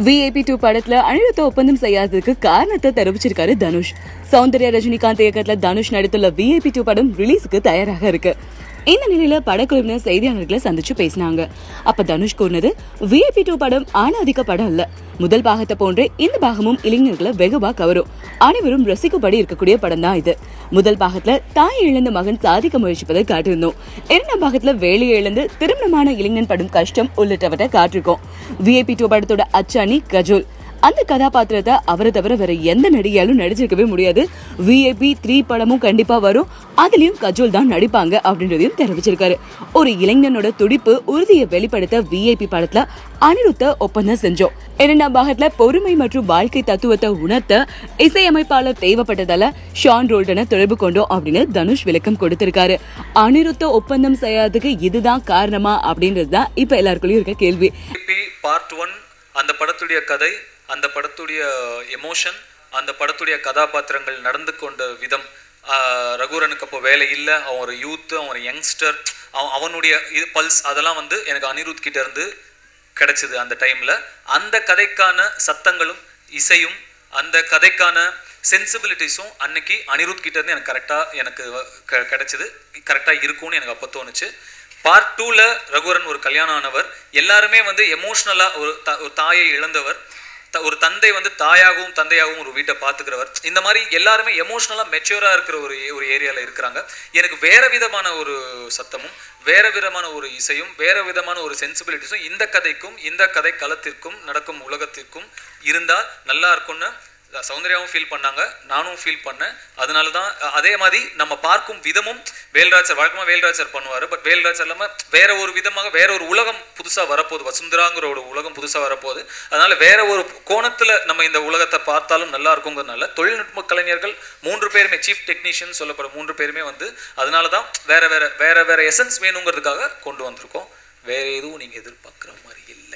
VIP two படத்துல அனிருத்த ஒப்பந்தம் செய்யாததுக்கு காரணத்தை தெரிவிச்சிருக்காரு தனுஷ் சௌந்தர்யா ரஜினிகாந்த் இயக்கத்துல தனுஷ் நடித்துள்ள விஐபி டூ படம் ரிலீஸுக்கு தயாராக இருக்கு இந்த நிலையில படக்குழுவினர் செய்தியாளர்களை சந்திச்சு பேசினாங்க அப்ப தனுஷ் கூறினது விஐபி டூ படம் ஆணாதிக்க படம் இல்ல முதல் பாகத்தை போன்றே இந்த பாகமும் இளைஞர்களை வெகுவா கவரும் அனைவரும் ரசிக்கும்படி இருக்கக்கூடிய படம் தான் இது முதல் பாகத்துல தாயை இழந்த மகன் சாதிக்க முயற்சிப்பதை காட்டியிருந்தோம் இரண்டாம் பாகத்துல வேலையை இழந்து திருமணமான இளைஞன் படும் கஷ்டம் உள்ளிட்டவற்றை காட்டிருக்கோம் விஐபி டூ படத்தோட அச்சாணி கஜோல் அந்த கதாபாத்திரத்தை அவரை தவிர வேற எந்த நடிகையாலும் நடிச்சிருக்கவே முடியாது விஐபி த்ரீ படமும் கண்டிப்பா வரும் அதுலயும் கஜோல் தான் நடிப்பாங்க அப்படின்றதையும் தெரிவிச்சிருக்காரு ஒரு இளைஞனோட துடிப்பு உறுதியை வெளிப்படுத்த விஐபி படத்துல அனிருத்த ஒப்பந்தம் செஞ்சோம் இரண்டாம் பாகத்துல பொறுமை மற்றும் வாழ்க்கை தத்துவத்தை உணர்த்த இசையமைப்பாளர் தேவைப்பட்டதால ஷான் ரோல்டனை தொடர்பு கொண்டோம் அப்படின்னு தனுஷ் விளக்கம் கொடுத்திருக்காரு அனிருத்த ஒப்பந்தம் செய்யாததுக்கு இதுதான் காரணமா அப்படின்றது தான் இப்ப எல்லாருக்குள்ளயும் இருக்க கேள்வி பி பார்ட் ஒன் அந்த படத்துடைய கதை அந்த படத்துடைய எமோஷன் அந்த படத்துடைய கதாபாத்திரங்கள் நடந்து கொண்ட விதம் ஆஹ் ரகுவரனுக்கு அப்போ வேலை இல்லை அவன் ஒரு யூத்து அவன் ஒரு யங்ஸ்டர் அவன் அவனுடைய இது பல்ஸ் அதெல்லாம் வந்து எனக்கு அனிருத் கிட்ட இருந்து கிடைச்சிது அந்த டைமில் அந்த கதைக்கான சத்தங்களும் இசையும் அந்த கதைக்கான சென்சிபிலிட்டிஸும் அன்னைக்கு அனிருத் கிட்ட இருந்து எனக்கு கரெக்டாக எனக்கு க கிடைச்சிது கரெக்டாக இருக்கும்னு எனக்கு அப்போ தோணுச்சு பார்ட் டூவில் ரகுவரன் ஒரு கல்யாணம் ஆனவர் எல்லாருமே வந்து எமோஷ்னலாக ஒரு த ஒரு தாயை இழந்தவர் த- ஒரு தந்தை வந்து தாயாகவும் தந்தையாகவும் ஒரு வீட்டை பார்த்துக்கிறவர் இந்த மாதிரி எல்லாருமே எமோஷ்னலாக மெச்சூராக இருக்கிற ஒரு ஒரு ஏரியாவில் இருக்கிறாங்க எனக்கு வேற விதமான ஒரு சத்தமும் வேற விதமான ஒரு இசையும் வேற விதமான ஒரு சென்சிபிலிட்டிஸும் இந்த கதைக்கும் இந்த கதை களத்திற்கும் நடக்கும் உலகத்திற்கும் இருந்தால் நல்லா இருக்கும்னு சௌந்தர்யாவும் ஃபீல் பண்ணாங்க நானும் ஃபீல் பண்ணேன் அதனால தான் அ- அதே மாதிரி நம்ம பார்க்கும் விதமும் வேல்ராஜ் சார் வழக்கமாக வேல்ராஜ் சார் பண்ணுவார் பட் வேல்ராஜ் சார் இல்லாமல் வேற ஒரு விதமாக வேற ஒரு உலகம் புதுசாக வரப்போகுது வசுந்தராங்கிற ஒரு உலகம் புதுசாக வரப்போகுது அதனால வேற ஒரு கோணத்தில் நம்ம இந்த உலகத்தை பார்த்தாலும் நல்லா இருக்குங்கிறதுனால தொழில்நுட்ப கலைஞர்கள் மூன்று பேருமே சீஃப் டெக்னீஷியன் சொல்லப்படும் மூன்று பேருமே வந்து அதனால தான் வேற வேற வேற வேற எசன்ஸ் வேணுங்கிறதுக்காக கொண்டு வந்திருக்கோம் வேற எதுவும் நீங்கள் எதிர்பார்க்குற மாதிரி இல்லை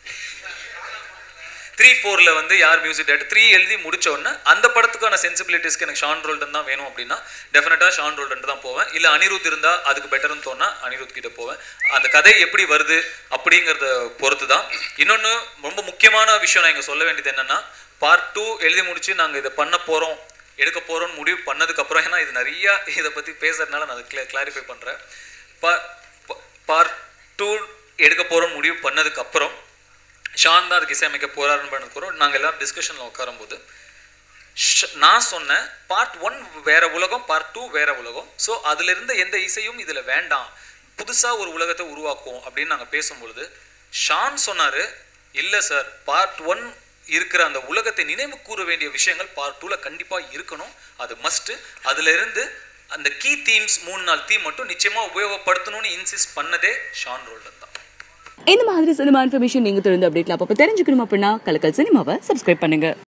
த்ரீ ஃபோரில் வந்து யார் மியூசிக் டேரக்டர் த்ரீ எழுதி முடிச்ச உடனே அந்த படத்துக்கான சென்சிபிலிட்டிஸ்க்கு எனக்கு ஷான் ரோல்டன் தான் வேணும் அப்படின்னா டெஃபினட்டாக ஷான் ரோல்டன் தான் போவேன் இல்லை அனிருத் இருந்தால் அதுக்கு பெட்டர்னு தோணா அனிருத் கிட்ட போவேன் அந்த கதை எப்படி வருது அப்படிங்கிறத பொறுத்து தான் இன்னொன்று ரொம்ப முக்கியமான விஷயம் நான் இங்கே சொல்ல வேண்டியது என்னன்னா பார்ட் டூ எழுதி முடிச்சு நாங்கள் இதை பண்ண போகிறோம் எடுக்க போகிறோம்னு முடிவு பண்ணதுக்கப்புறம் ஏன்னா இது நிறையா இதை பற்றி பேசுறதுனால நான் அதை கிளாரிஃபை பண்ணுறேன் பார்ட் டூ எடுக்க போகிறோம்னு முடிவு பண்ணதுக்கப்புறம் ஷான் தான் அதுக்கு இசையமைக்க போறாருன்னு பண்ணதுக்கப்புறம் நாங்கள் எல்லாரும் டிஸ்கஷனில் உட்காரும்போது ஷ- நான் சொன்னேன் பார்ட் ஒன் வேற உலகம் பார்ட் டூ வேற உலகம் ஸோ அதுல இருந்த எந்த இசையும் இதுல வேண்டாம் புதுசா ஒரு உலகத்தை உருவாக்குவோம் அப்படின்னு நாங்கள் பேசும்பொழுது ஷான் சொன்னாரு இல்ல சார் பார்ட் ஒன் இருக்கிற அந்த உலகத்தை நினைவு கூற வேண்டிய விஷயங்கள் பார்ட் டூல கண்டிப்பா இருக்கணும் அது மஸ்ட் அதுல இருந்து அந்த கீ தீம்ஸ் மூணு நாள் தீம் மட்டும் நிச்சயமா உபயோகப்படுத்தணும்னு இன்சிஸ்ட் பண்ணதே ஷான் ரோல்டன் தான் இந்த மாதிரி சினிமா இன்ஃபர்மேஷன் நீங்க தொடர்ந்து அப்டேட்ல அப்பப்போ தெரிஞ்சுக்கணும் அப்படின்னா கலக்கல் சினிமாவை சப்ஸ்கிரைப் பண்ணுங்க